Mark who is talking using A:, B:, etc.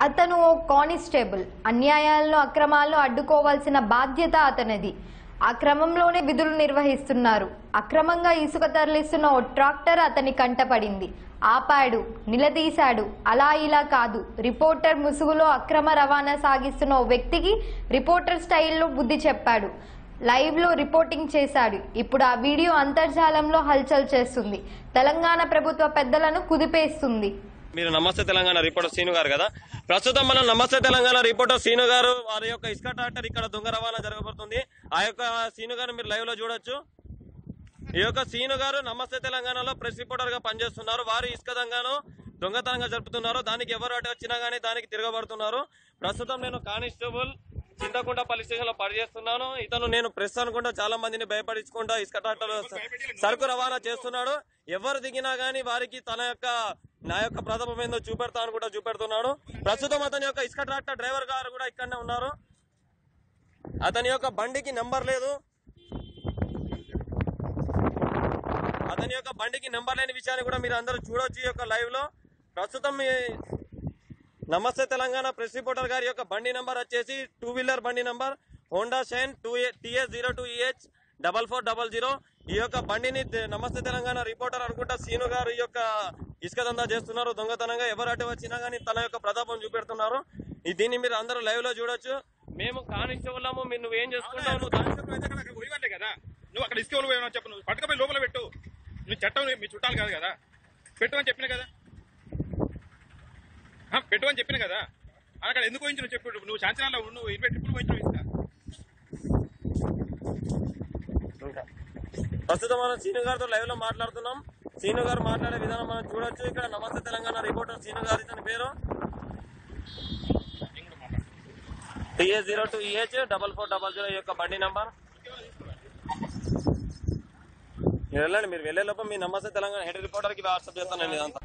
A: అతను ఓ కానిస్టేబుల్ అన్యాయాలను అక్రమాలను అడ్డుకోవాల్సిన బాధ్యత అతనిది ఆ క్రమంలోనే విధులు నిర్వహిస్తున్నారు అక్రమంగా ఇసుక తరలిస్తున్న ఓ ట్రాక్టర్ అతని కంటపడింది ఆపాడు నిలదీశాడు అలా ఇలా కాదు రిపోర్టర్ ముసుగులో అక్రమ రవాణా సాగిస్తున్న ఓ వ్యక్తికి రిపోర్టర్ స్టైల్లో బుద్ధి చెప్పాడు లైవ్ లో రిపోర్టింగ్ చేశాడు ఇప్పుడు ఆ వీడియో అంతర్జాలంలో హల్చల్ చేస్తుంది తెలంగాణ ప్రభుత్వ పెద్దలను కుదిపేస్తుంది
B: మీరు నమస్తే తెలంగాణ రిపోర్టర్ సీను గారు కదా ప్రస్తుతం మనం నమస్తే తెలంగాణ రిపోర్టర్ సీను గారు వారి యొక్క ఇసుక ట్రాక్టర్ ఇక్కడ దొంగ రవాణా జరగబడుతుంది ఆ యొక్క సీను గారు మీరు లైవ్ లో చూడొచ్చు ఈ యొక్క సీను గారు నమస్తే తెలంగాణలో ప్రెస్ రిపోర్టర్ గా పనిచేస్తున్నారు వారు ఇసుక దొంగను దొంగతనంగా జరుపుతున్నారు దానికి ఎవరు అటు వచ్చినా గానీ దానికి తిరగబడుతున్నారు ప్రస్తుతం నేను కానిస్టేబుల్ చింతకుంట పోలీస్ స్టేషన్ లో పనిచేస్తున్నాను ఇతను నేను ప్రెస్ అనుకుంటా చాలా మందిని భయపడించుకుంటా ఇసుక ట్రాక్టర్ సరుకు రవాణా చేస్తున్నాడు ఎవరు దిగినా గానీ వారికి తన యొక్క నా యొక్క ప్రతాపం ఏందో చూపెడతా అనుకుంటా చూపెడుతున్నాడు ప్రస్తుతం అతని యొక్క ఇసుక ట్రాక్టర్ డ్రైవర్ గారు కూడా ఇక్కడనే ఉన్నారు అతని యొక్క బండికి నెంబర్ లేదు అతని యొక్క బండికి నెంబర్ లేని విషయాన్ని కూడా మీరు అందరూ చూడొచ్చు ఈ యొక్క లైవ్ లో ప్రస్తుతం మీ నమస్తే తెలంగాణ ప్రెస్ రిపోర్టర్ గారి యొక్క బండి నంబర్ వచ్చేసి టూ వీలర్ బండి number Honda Shine two TS zero two EH double four double zero ఈ యొక్క బండిని తె- నమస్తే తెలంగాణ రిపోర్టర్ అనుకుంటా సీను గారు ఈ యొక్క ఇసుక దందా చేస్తున్నారు దొంగతనంగా ఎవరు అటు వచ్చినా గానీ తన యొక్క ప్రతాపం చూపెడుతున్నారు ఈ దీన్ని మీరు అందరూ లైవ్ లో చూడొచ్చు మేము కానిస్టేబుల్లాము మీరు నువ్వేం చేసుకుంటావు నువ్వు దాని-
C: కానిస్టేబుల్ అయితే అక్కడ పోయినట్టే కదా నువ్వు అక్కడ ఇసుక పోయినా చెప్పు నువ్వు పట్టుకపోయి లోపల పెట్టు నువ్వు చట్టం మీ చుట్టాలు కాదు కదా పెట్టమని చెప్పిన కదా ఆ, పెట్టమని చెప్పిన కదా అక్కడ ఎందుకు పోయించు నువ్వు చెప్పు నువ్వు శాంతినాల్లో నువ్వు ఇరవై ట్రిప్పులు పోయించు ఇసుక
B: ఇంకా ప్రస్తుతం మనం సీను గారితో లైవ్ లో మాట్లాడుతున్నాం సీను గారు మాట్లాడే విధానం మనం చూడొచ్చు ఇక్కడ నమస్తే తెలంగాణ రిపోర్టర్ సీను గారు ఇతని పేరు TS zero two EH double four double zero యొక్క బండి నంబర్ మీరు వెళ్ళండి మీరు వెళ్ళే లోపల మీ నమస్తే తెలంగాణ హెడ్ రిపోర్టర్ కి వాట్సాప్ చేస్తాను నేను ఇదంతా